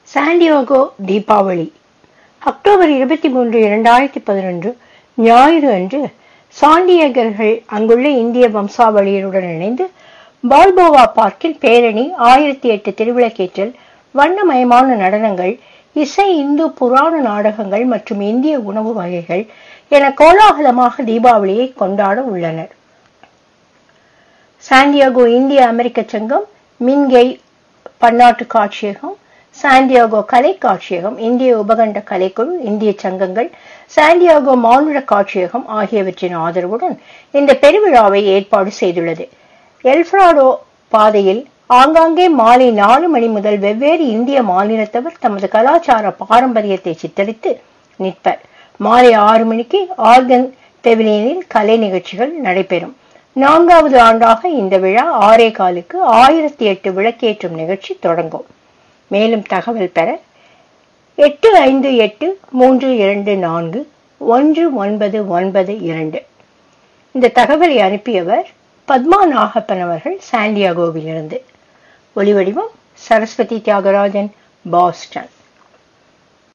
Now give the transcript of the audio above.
Santiago Deepavali October இருபத்தி மூன்று இரண்டாயிரத்தி பதினொன்று ஞாயிறு அன்று சாண்டியகர்கள் அங்குள்ள இந்திய வம்சாவளியருடன் இணைந்து பால்போவா பார்க்கில் பேரணி ஆயிரத்தி எட்டு திருவிளக்கேற்றல் வண்ணமயமான நடனங்கள் இசை இந்து புராண நாடகங்கள் மற்றும் இந்திய உணவு வகைகள் என கோலாகலமாக தீபாவளியை கொண்டாட உள்ளனர் சாண்டியாகோ இந்திய அமெரிக்க சங்கம் மின்கை பன்னாட்டு காட்சியகம் சாண்டியாகோ கலை காட்சியகம் இந்திய உபகண்ட கலைக்குழு இந்திய சங்கங்கள் சாண்டியாகோ மானுட காட்சியகம் ஆகியவற்றின் ஆதரவுடன் இந்த பெருவிழாவை ஏற்பாடு செய்துள்ளது எல்ஃப்ராடோ பாதையில் ஆங்காங்கே மாலை நாலு மணி முதல் வெவ்வேறு இந்திய மாநிலத்தவர் தமது கலாச்சார பாரம்பரியத்தை சித்தரித்து நிற்பர் மாலை ஆறு மணிக்கு ஆர்கன் பெவிலியனில் கலை நிகழ்ச்சிகள் நடைபெறும் நான்காவது ஆண்டாக இந்த விழா ஆறே காலுக்கு ஆயிரத்தி எட்டு விளக்கேற்றும் நிகழ்ச்சி தொடங்கும் மேலும் தகவல் பெற எட்டு ஐந்து எட்டு மூன்று இரண்டு நான்கு ஒன்று ஒன்பது ஒன்பது இரண்டு இந்த தகவலை அனுப்பியவர் பத்மா நாகப்பன் அவர்கள் சாண்டியாகோவிலிருந்து ஒலிவடிவம் சரஸ்வதி தியாகராஜன் பாஸ்டன்